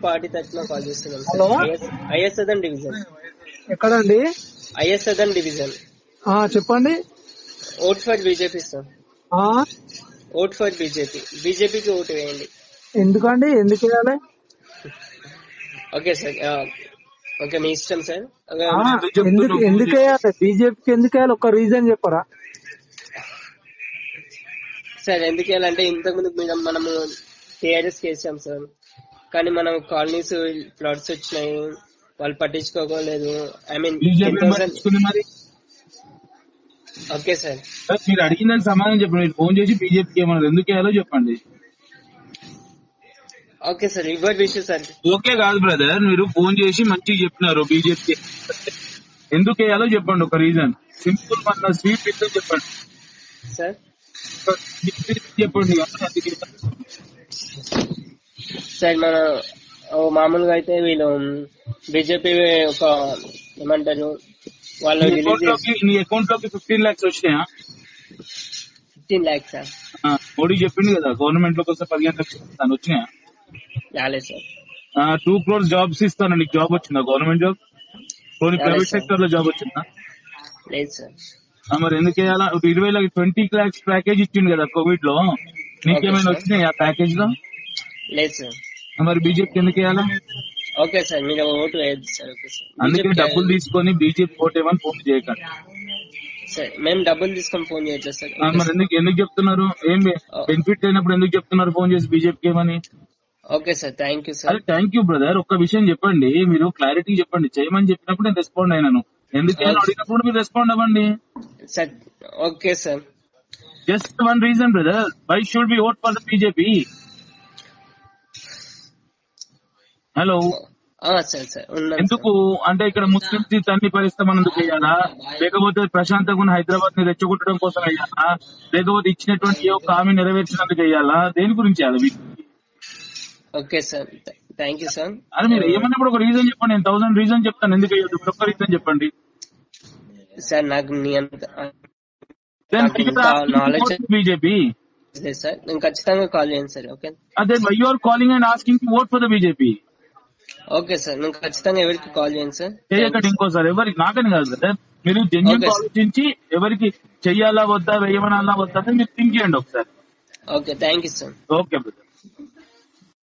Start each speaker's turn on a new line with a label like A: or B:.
A: Party తరఫున call చేస్తున్నాం
B: hello?
A: IS Sadan division
B: ఎక్కడండి
A: ఐఎస్ సదన్ డివిజన్
B: ఆ చెప్పండి
A: ఓట్ ఫర్ బీజేపీ సార్
B: ఆ
A: ఓట్ ఫర్ బీజేపీ బీజేపీకి ఓటు వేయండి
B: ఎందుకండి ఎందుకు వేయాలి
A: ఓకే సార్ ఆ, ఓకే మీ ఇష్టం సార్ ఒక-
B: ఆ, ఎందుకు ఎందుకు వేయాలి బీజేపీకి ఎందుకు వేయాలి ఒక రీజన్ చెప్పరా
A: సార్ ఎందుకు వెళ్ళాలంటే ఇంతకు ముందు మీద మనము టీఆర్ఎస్ చేసాం సార్ కానీ మనం కాలనీస్ ఫ్లడ్స్ వచ్చినాయి వాళ్ళు పట్టించుకోలేదు ఐ మీన్
C: బీజేపీ పట్టించుకుంది మరి
A: ఓకే సార్
C: సార్, మీరు అడిగిన దానికి సమాధానం చెప్పండి మీరు ఫోన్ చేసి బీజేపీకి ఏమన్నారు ఎందుకు వేయాలో చెప్పండి
A: ఓకే సార్ రివర్డ్ విషయం సార్
C: ఓకే కాదు బ్రదర్ మీరు ఫోన్ చేసి మంచిగా చెప్పినారు బీజేపీ ఎందుకు వేయాలో చెప్పండి ఒక రీజన్ సింపుల్ మన స్వీట్ రీజన్ చెప్పండి
A: సార్
C: ఒక sweet reason చెప్పండి అందుకే
A: సార్ మన ఓ మామూలుగా అయితే వీళ్ళు బీజేపీ ఒక ఏమంటారు వాళ్ళు
C: నీ
A: రిలీజ్
C: అకౌంట్ లోకి నీ అకౌంట్ లోకి ఫిఫ్టీన్ లాక్స్ వచ్చినాయా
A: ఫిఫ్టీన్ ల్యాక్స్ సార్
C: ఆ, మోడీ చెప్పింది కదా గవర్నమెంట్ లోకి వస్తే పదిహేను లక్షలు ఇస్తాను వచ్చినాయా
A: రాలేదు సార్
C: టూ క్రోర్స్ జాబ్స్ ఇస్తాను నీకు జాబ్ వచ్చిందా గవర్నమెంట్ జాబ్ పోనీ
A: రాలేదు
C: ప్రైవేట్
A: సార్.
C: సెక్టర్ లో జాబ్ వచ్చిందా
A: లేదు సార్
C: ఆ, మరి ఎందుకు వేయాలా ఒక ఇరవై లక్ష ట్వంటీ లాక్స్ ప్యాకేజ్ ఇచ్చింది కదా కోవిడ్ లో నీకేమైనా
A: Okay, sir.
C: వచ్చినాయి ఆ ప్యాకేజ్ లో
A: లేదు సార్
C: ఆ, మరి బీజేపీ ఎందుకు వేయాలా
A: ఓకే సార్ మీరు ఓటు వేయద్దు సార్ ఓకే సార్
C: అందుకే
A: BJP
C: డబ్బులు తీసుకొని బీజేపీ ఓటేమని ఫోన్ చేయకండి
A: సార్ మేము డబ్బులు తీసుకొని ఫోన్ చేయట్లేదు సార్
C: ఆ, మరి ఎందుకు ఎందుకు చెప్తున్నారు ఏం బెనిఫిట్ లేనప్పుడు ఎందుకు చెప్తున్నారు ఫోన్ చేసి బీజేపీకి ఏమని
A: ఓకే సార్ థ్యాంక్ యూ
C: అరే
A: సార్
C: థ్యాంక్ యూ బ్రదర్ ఒక్క విషయం చెప్పండి మీరు క్లారిటీ చెప్పండి చేయమని చెప్పినప్పుడు నేను రెస్పాండ్ అయినాను ఎందుకు అని అడిగినప్పుడు మీరు రెస్పాండ్ అవ్వండి
A: sir okay sir
C: just one reason brother why should be vote for the BJP hello
A: sir sir ఉన్నాను
C: ఎందుకు అంటే ఇక్కడ ముస్లింస్ తన్ని పరిస్థితి ఎందుకు వేయాలా లేకపోతే ప్రశాంతంగా ఉన్న హైదరాబాద్ ని రెచ్చగొట్టడం కోసం వేయాలా లేకపోతే ఇచ్చినటువంటి ఏ ఒక్క హామీ నెరవేర్చినందుకు వేయాలా దేని గురించి వేయాలి మీకు?
A: Okay sir thank you sir
C: అరే మీరు ఏమన్నప్పుడు ఒక రీజన్ చెప్పండి నేను థౌసండ్ రీజన్ చెప్తాను ఎందుకు వేయదు ఇప్పుడు ఒక్క రీజన్ చెప్పండి
A: సార్ నాకు నీ అంత
C: దెన్
A: నాకు ఇంత knowledge-
C: బీజేపీ
A: లేదు సార్ నేను ఖచ్చితంగా కాల్ చేయండి సార్ ఓకే
C: అదే why are calling and asking to vote for the BJP
A: okay sir నేను ఖచ్చితంగా ఎవరికి కాల్ చేయండి సార్
C: చేయకండి ఇంకోసారి ఎవరికి నాకని కాదు కదా మీరు జెన్యున్
A: Okay, sir.
C: ఆలోచించి ఎవరికి చెయ్యాలా వద్దా వేయమనాలా వద్దా అని మీరు థింక్ చేయండి ఒకసారి
A: okay thank you sir
C: okay brother